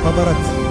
باباراتزي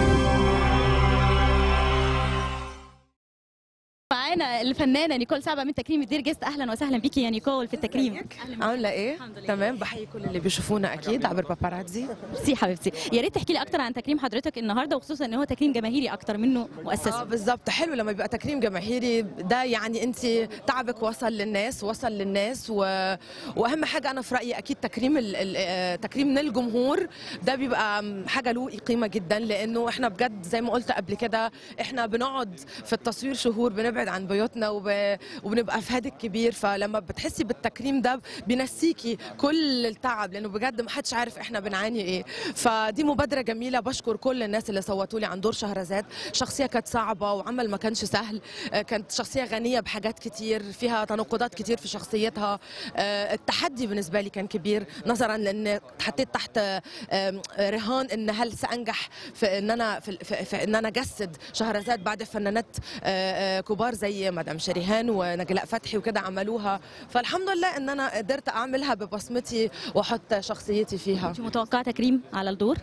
معانا الفنانه نيكول سعبه من تكريم الدير جيست اهلا وسهلا بيكي يا نيكول في التكريم أهلاً بيكي. عامله ايه الحمد لله. تمام بحيي كل اللي بيشوفونا اكيد عبر باباراتزي ميرسي حبيبتي يا ريت تحكي لي اكتر عن تكريم حضرتك النهارده وخصوصا ان هو تكريم جماهيري اكتر منه اه مؤسسي بالظبط حلو لما يبقى تكريم جماهيري ده يعني انت تعبك وصل للناس وصل للناس و... واهم حاجه انا في رايي اكيد تكريم ال... ال... آه، تكريم من الجمهور ده بيبقى حاجه له قيمه جدا لانه احنا بجد زي ما قلت قبل كده احنا بنقعد في التصوير شهور بنبعد عن بيوتنا وب... وبنبقى في هادك كبير فلما بتحسي بالتكريم ده بينسيكي كل التعب لانه بجد ما حدش عارف احنا بنعاني ايه فدي مبادره جميله بشكر كل الناس اللي صوتوا لي عن دور شهرزاد شخصيه كانت صعبه وعمل ما كانش سهل آه، كانت شخصيه غنيه بحاجات كتير فيها تناقضات كتير في شخصيتها آه، التحدي بالنسبه لي كان كبير نظرا لان اتحطيت تحت آه، آم، رهان ان هل سانجح في ان انا في, في, في ان انا اجسد شهرزاد بعد فنانات آه، آه، كبار زي مدام شريهان ونجلاء فتحي وكده عملوها فالحمد لله ان انا قدرت اعملها ببصمتي واحط شخصيتي فيها انت متوقعه تكريم على الدور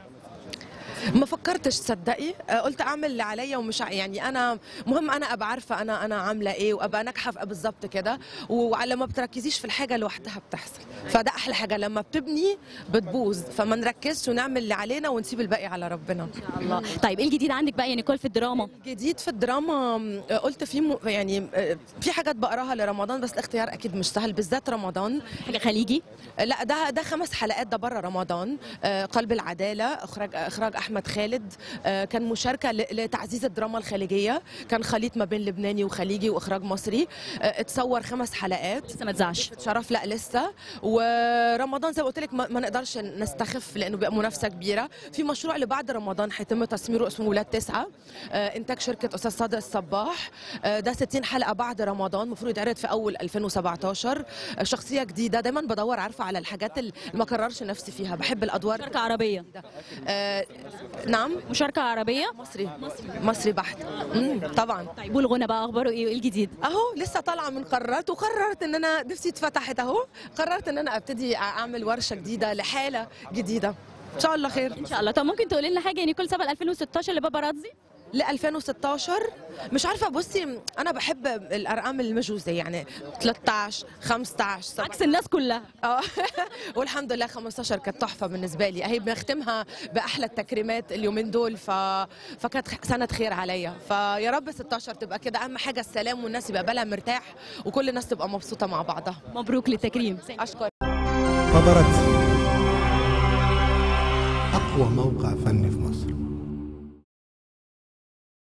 ما فكرتش تصدقي آه، قلت اعمل اللي عليا ومش ع- يعني انا مهم انا ابقى عارفه انا انا عامله ايه وابقى ناجحه في بالظبط كده وعلى ما بتركزيش في الحاجه لوحدها بتحصل فده احلى حاجه لما بتبني بتبوظ فما نركزش ونعمل اللي علينا ونسيب الباقي على ربنا الله طيب ايه الجديد عندك بقى يا نيكول في الدراما جديد في الدراما م، قلت في م... يعني آه، في حاجات بقراها لرمضان بس الاختيار اكيد مش سهل بالذات رمضان حاجه خليجي لا ده ده خمس حلقات ده بره رمضان آه، قلب العداله اخراج اخراج احمد خالد آه، كان مشاركه ل- لتعزيز الدراما الخليجيه كان خليط ما بين لبناني وخليجي واخراج مصري آه، اتصور خمس حلقات لسه ما تزعش شرف لا لسه ورمضان زي ما قلت لك ما ما نقدرش نستخف لانه بيبقى منافسه كبيره في مشروع اللي بعد رمضان هيتم تصميره اسمه ولاد تسعه آه، انتاج شركه استاذ صادق الصباح آه، ده 60 حلقه بعد رمضان المفروض يتعرض في اول 2017 آه، شخصيه جديده دايما بدور عارفه على الحاجات اللي ما كررش نفسي فيها بحب الادوار مشاركه عربيه آه، نعم مشاركه عربيه مصري مصري بحت مم، طبعا طيب والغنى بقى اخباره ايه وايه الجديد اهو لسه طالعه من قرارات وقررت ان انا نفسي اتفتحت اهو قررت ان انا ابتدي اعمل ورشه جديده لحاله جديده ان شاء الله خير ان شاء الله طب ممكن تقولي لنا حاجه يا نيكول سبق 2016 لباباراتزي ل 2016 مش عارفه بصي انا بحب الارقام المجوزه يعني 13 15 17 عكس الناس كلها اه والحمد لله 15 كانت تحفه بالنسبه لي اهي بنختمها باحلى التكريمات اليومين دول ف... فكانت خ- سنه خير عليا فيا رب 16 تبقى كده اهم حاجه السلام والناس يبقى بالها مرتاح وكل الناس تبقى مبسوطه مع بعضها مبروك للتكريم اشكر باباراتزي أقوى موقع فني في مصر